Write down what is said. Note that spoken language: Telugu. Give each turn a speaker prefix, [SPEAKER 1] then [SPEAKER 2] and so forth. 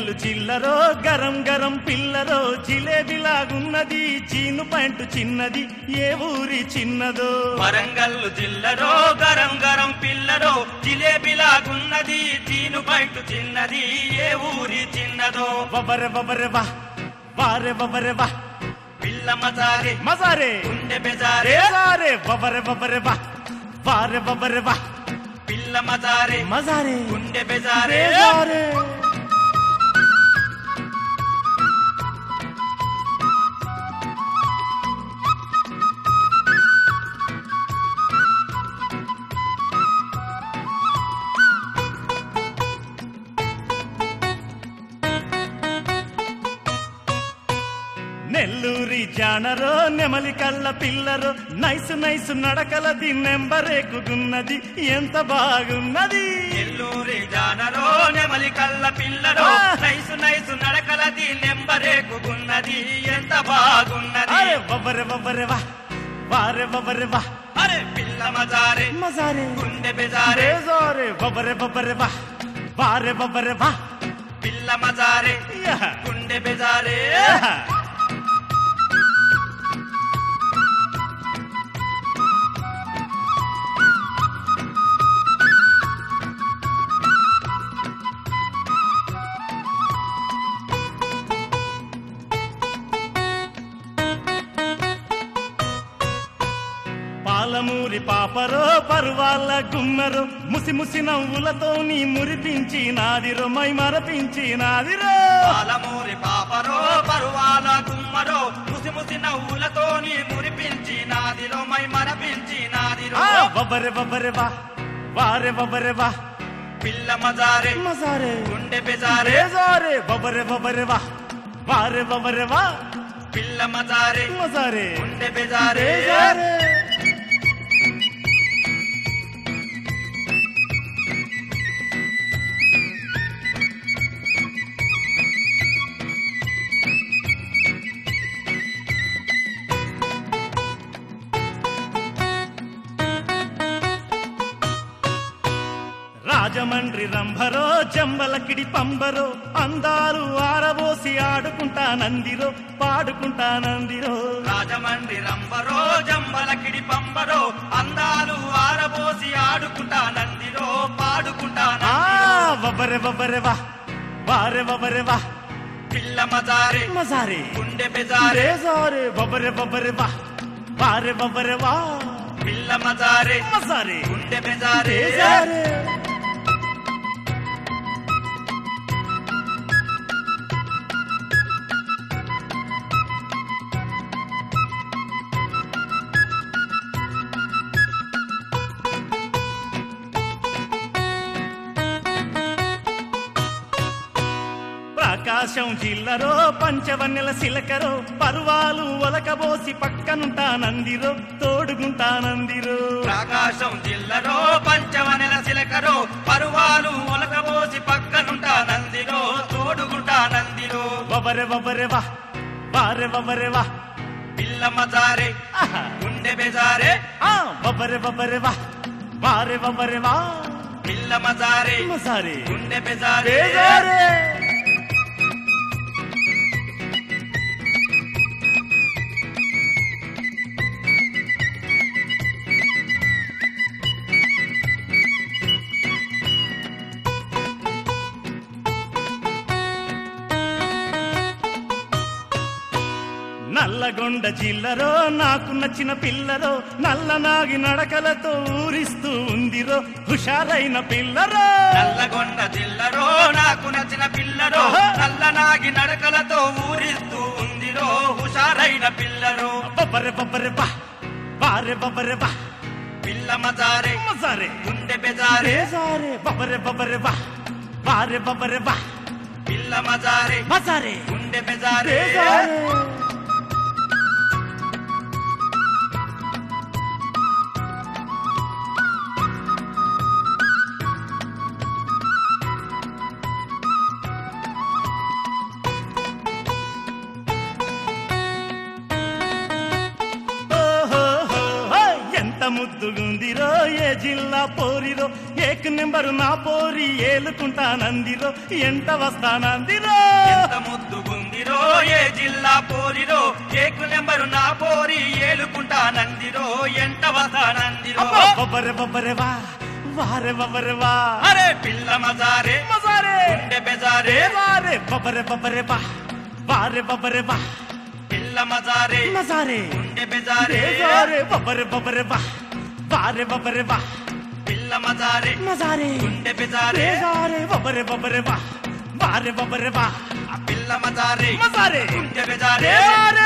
[SPEAKER 1] వరంగల్లు చిల్లరో గరం గరం పిల్లరో జిలేబిలాగున్నది చీను పాయింట్ చిన్నది ఏ ఊరి చిన్నదో
[SPEAKER 2] వరంగల్లు జిల్లలో గరం గరం పిల్లరో జిలేబిలాగున్నది తీను బయట చిన్నది ఏ ఊరి చిన్నదో
[SPEAKER 1] వబర వబర వా వారె వబర వా
[SPEAKER 2] పిల్ల మజారే
[SPEAKER 1] మజారే
[SPEAKER 2] గుండె బెజారే
[SPEAKER 1] రేజారే వబర వబర వా వారె వబర వా
[SPEAKER 2] పిల్ల మజారే
[SPEAKER 1] మజారే
[SPEAKER 2] గుండె బెజారే
[SPEAKER 1] రేజారే నెల్లూరి జానరో నెమలి కళ్ళ పిల్లరో నైసు నైసు నడకలది నెంబరేకుతున్నది ఎంత బాగున్నది
[SPEAKER 2] ఎల్లూరి జానరో నెమలి కళ్ళ పిల్లరో
[SPEAKER 1] ఆ!
[SPEAKER 2] నైసు నైసు నడకలది నెంబరేకున్నది ఎంత బాగున్నది
[SPEAKER 1] అరే వబరె వబరె వా వారె వబరె వా
[SPEAKER 2] అరే పిల్ల మజారే
[SPEAKER 1] మజారే
[SPEAKER 2] గుండె బెజారే
[SPEAKER 1] రేజారే వబరె వబరె వా వారె వబరె వా
[SPEAKER 2] పిల్ల మజారే
[SPEAKER 1] యా.
[SPEAKER 2] గుండె బెజారే
[SPEAKER 1] యా. పాలమూరి పాపరో పరువాళ్ళ గుమ్మరో ముసి ముసి నవ్వులతో నీ మురిపించి నాదిరో మై మరపించి నాదిరో
[SPEAKER 2] పాలమూరి పాపరో పరువాల గుమ్మరో ముసి ముసి నవ్వులతోని మురిపించి నాదిలో మై మరపించి నాదిలో
[SPEAKER 1] ఆ వబరె వబరె వా వారె వబరె వా
[SPEAKER 2] పిల్ల మజారే
[SPEAKER 1] మజారే
[SPEAKER 2] గుండె బెజారే
[SPEAKER 1] రేజారే వబరె వబరె వా వారె వబరె వా
[SPEAKER 2] పిల్ల మజారే
[SPEAKER 1] మజారే
[SPEAKER 2] గుండె బెజారే
[SPEAKER 1] రేజారే రాజమండ్రి రంభరో జంబలకిడి పంబరో అందాలు ఆరబోసి ఆడుకుంటా నందిరో పాడుకుంటా నందిరో
[SPEAKER 2] రాజమండ్రి రంబరో జంబలకిడి పంబరో అందాలు ఆరబోసి ఆడుకుంటా నందిరో పాడుకుంటా
[SPEAKER 1] ఆ
[SPEAKER 2] నందిరో
[SPEAKER 1] వబరె వబరె వా వారె వబరె వా
[SPEAKER 2] పిల్ల మజారే
[SPEAKER 1] మజారే
[SPEAKER 2] గుండె బెజారే
[SPEAKER 1] రేజారే వబరె వబరె వా వారె వబరె వా
[SPEAKER 2] పిల్ల మజారే
[SPEAKER 1] మజారే
[SPEAKER 2] గుండె బెజారే
[SPEAKER 1] రేజారే ప్రకాశం జిల్లరో పంచవన్నెల సిలకరో పర్వాలు ఒలకబోసి పక్కనుంటా నందిరో తోడుగుంటా నందిరో
[SPEAKER 2] ప్రకాశం జిల్లలో పంచవనెల సిలకరో పరువాలు ఒలకబోసి పక్కనుంటా నందిలో తోడుగుంటా నందిలో
[SPEAKER 1] వబరె వబరె వా వారె వబరె వా
[SPEAKER 2] పిల్ల మజారే
[SPEAKER 1] ఆహా.
[SPEAKER 2] గుండె బెజారే
[SPEAKER 1] ఆ వబరె వబరె వా వారె వబరె వా
[SPEAKER 2] పిల్ల మజారే
[SPEAKER 1] మజారే
[SPEAKER 2] గుండె బెజారే
[SPEAKER 1] రేజారే నల్లగొండ జిల్లరో నాకు నచ్చిన పిల్లరో నల్ల నాగి నడకలతో ఊరిస్తూ ఉందిరో హుషారైన పిల్లరో
[SPEAKER 2] నల్లగొండ జిల్లలో నాకు నచ్చిన పిల్లరో
[SPEAKER 1] ఆహా.
[SPEAKER 2] నల్లనాగి నడకలతో ఊరిస్తూ ఉందిరో హుషారైన పిల్లరో
[SPEAKER 1] బొబ్బరె బొబ్బరె బా బారె బొబ్బరె బా
[SPEAKER 2] పిల్ల మజారే
[SPEAKER 1] మజారే
[SPEAKER 2] గుండె బెజారే
[SPEAKER 1] రేజారే బొబ్బరె బొబ్బరె బా బారె బొబ్బరె బా
[SPEAKER 2] పిల్ల మజారే
[SPEAKER 1] మజారే
[SPEAKER 2] గుండె బెజారే
[SPEAKER 1] రేజారే ముద్దుగుందిరో ఏ జిల్లా పోరిరో ఏక్ నెంబరు నా పోరి ఏలుకుంటానందిరో ఎంట వస్తానందిరో
[SPEAKER 2] ఎంత ముద్దుగుందిరో ఏ జిల్లా పోరిరో ఏకు నెంబరు నా పోరి ఏలుకుంటా నందిరో ఎంట వస్తానందిరో
[SPEAKER 1] బొబ్బరె బొబ్బరె వా వారె బొబ్బరె వా
[SPEAKER 2] అరే పిల్ల మజారే
[SPEAKER 1] మజారే
[SPEAKER 2] గుండె బెజారే
[SPEAKER 1] వారే బొబ్బరె బొబ్బరె వా వారె బొబ్బరె వా
[SPEAKER 2] పిల్ల మజారే
[SPEAKER 1] మజారే
[SPEAKER 2] గుండె బెజారే
[SPEAKER 1] వారే బొబ్బరె బొబ్బరె వా వారె బొబ్బరె వా
[SPEAKER 2] పిల్ల మజారే
[SPEAKER 1] మజారే
[SPEAKER 2] గుండె బెజారే
[SPEAKER 1] వారే బొబ్బరె బొబ్బరె వా వారె బొబ్బరె వా
[SPEAKER 2] ఆ పిల్ల మజారే
[SPEAKER 1] మజారే
[SPEAKER 2] గుండె బెజారే
[SPEAKER 1] వారే